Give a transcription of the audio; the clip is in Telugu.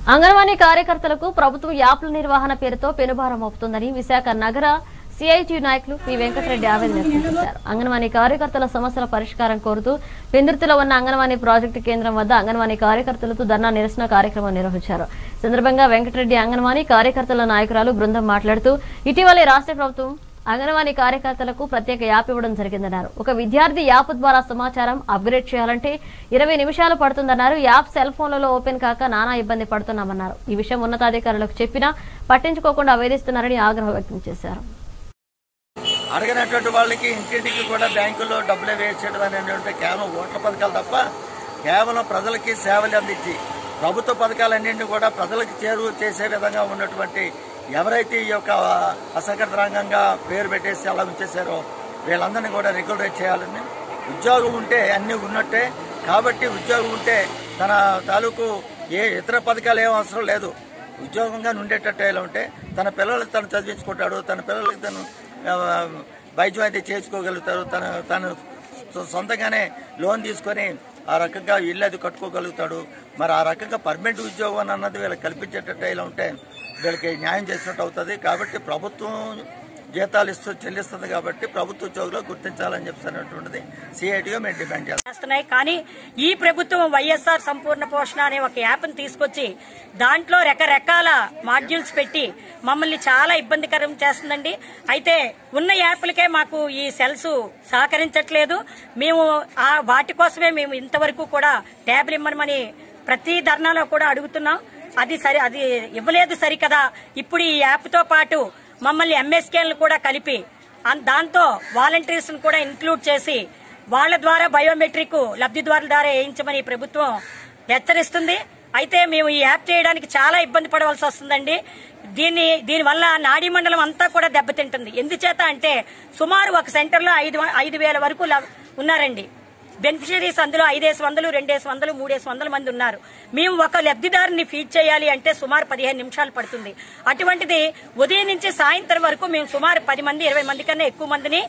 అంగన్వాడీ కార్యకర్తలకు ప్రభుత్వం యాప్ల నిర్వహణ పేరుతో పెనుభారం మోపుతుందని విశాఖ నగర సిఐటి నాయకులు పి వెంకటరెడ్డి ఆవేదన వ్యక్తం చేశారు అంగన్వాడీ కార్యకర్తల సమస్యల పరిష్కారం కోరుతూ పెందుర్తిలో ఉన్న అంగన్వాడీ ప్రాజెక్టు కేంద్రం వద్ద అంగన్వాడీ కార్యకర్తలతో ధర్నా నిరసన కార్యక్రమం నిర్వహించారు ఈ సందర్భంగా వెంకటరెడ్డి అంగన్వాడీ కార్యకర్తల నాయకురాలు బృందం మాట్లాడుతూ ఇటీవలే రాష్ట్ర ప్రభుత్వం అంగన్వాడీ కార్యకర్తలకు ప్రత్యేక యాప్ ఇవ్వడం జరిగిందన్నారు ఒక విద్యార్థి యాప్ ద్వారా సమాచారం అప్గ్రేడ్ చేయాలంటే ఇరవై నిమిషాలు పడుతుందన్నారు యాప్ సెల్ ఫోన్లలో ఓపెన్ కాక నానా ఇబ్బంది పడుతున్నామన్నారు ఈ విషయం ఉన్నతాధికారులకు చెప్పినా పట్టించుకోకుండా వేధిస్తున్నారని ఆగ్రహం వ్యక్తం చేశారు అడగనటువంటి వాళ్ళకి ఇంటింటికి కూడా బ్యాంకుల్లో డబ్బులు వేసేయడం అనేటువంటి కేవలం ఓట్ల పథకాలు తప్ప కేవలం ప్రజలకి సేవలు అందించి ప్రభుత్వ పథకాలన్నింటినీ కూడా ప్రజలకు చేరువ చేసే విధంగా ఉన్నటువంటి ఎవరైతే ఈ యొక్క అసంఘటిత రంగంగా పేరు పెట్టేసి అలా ఉంచేశారో వీళ్ళందరినీ కూడా రెగ్యులరేట్ చేయాలని ఉద్యోగం ఉంటే అన్నీ ఉన్నట్టే కాబట్టి ఉద్యోగం ఉంటే తన తాలూకు ఏ ఇతర పథకాలు ఏం అవసరం లేదు ఉద్యోగంగా ఉండేటట్టు ఎలా ఉంటే తన పిల్లలకు తను చదివించుకుంటాడు తన పిల్లలకి తను ఆ, వైద్యం అయితే చేసుకోగలుగుతాడు తన తను సొ- సొంతంగానే లోన్ తీసుకొని ఆ రకంగా ఇల్లు అది కట్టుకోగలుగుతాడు మరి ఆ రకంగా పర్మనెంట్ ఉద్యోగం అని అన్నది వీళ్ళకి కల్పించేటట్టు ఇలా ఉంటే వీళ్ళకి న్యాయం చేసినట్టు అవుతుంది కాబట్టి ప్రభుత్వం జీతాలు ఇస్తూ చెల్లిస్తుంది కాబట్టి ప్రభుత్వ ఉద్యోగులు గుర్తించాలని చెప్తున్నటువంటిది సిఐటిగా మేము డిమాండ్ చేస్తాం చేస్తున్నాయి కానీ ఈ ప్రభుత్వం వైఎస్ఆర్ సంపూర్ణ పోషణ అనే ఒక యాప్ని తీసుకొచ్చి దాంట్లో రకరకాల మాడ్యూల్స్ పెట్టి మమ్మల్ని చాలా ఇబ్బందికరం చేస్తుందండి అయితే ఉన్న యాప్లకే మాకు ఈ సెల్స్ సహకరించట్లేదు మేము ఆ వాటి కోసమే మేము ఇంతవరకు కూడా ట్యాబ్లు ఇమ్మనమని ప్రతి ధర్నాలో కూడా అడుగుతున్నాం అది సరి అది ఇవ్వలేదు సరికదా ఇప్పుడు ఈ యాప్తో పాటు మమ్మల్ని ఎంఎస్కేలను కూడా కలిపి అన్- దాంతో వాలంటీర్స్ కూడా ఇంక్లూడ్ చేసి వాళ్ళ ద్వారా బయోమెట్రిక్ లబ్ధిదారుల ద్వారా వేయించమని ప్రభుత్వం హెచ్చరిస్తుంది అయితే మేము ఈ యాప్ చేయడానికి చాలా ఇబ్బంది పడవలసి వస్తుందండి దీన్ని దీనివల్ల నాడీ మండలం అంతా కూడా దెబ్బతింటుంది ఎందుచేత అంటే సుమారు ఒక సెంటర్లో ఐదు ఐదు వేల వరకు ల- ఉన్నారండి బెనిఫిషరీస్ అందులో ఐదేసి వందలు రెండేసి వందలు మూడేసి వందల మంది ఉన్నారు మేము ఒక లబ్ధిదారుని ఫీడ్ చేయాలి అంటే సుమారు పదిహేను నిమిషాలు పడుతుంది అటువంటిది ఉదయం నుంచి సాయంత్రం వరకు మేము సుమారు పది మంది ఇరవై మంది కన్నా ఎక్కువ మందిని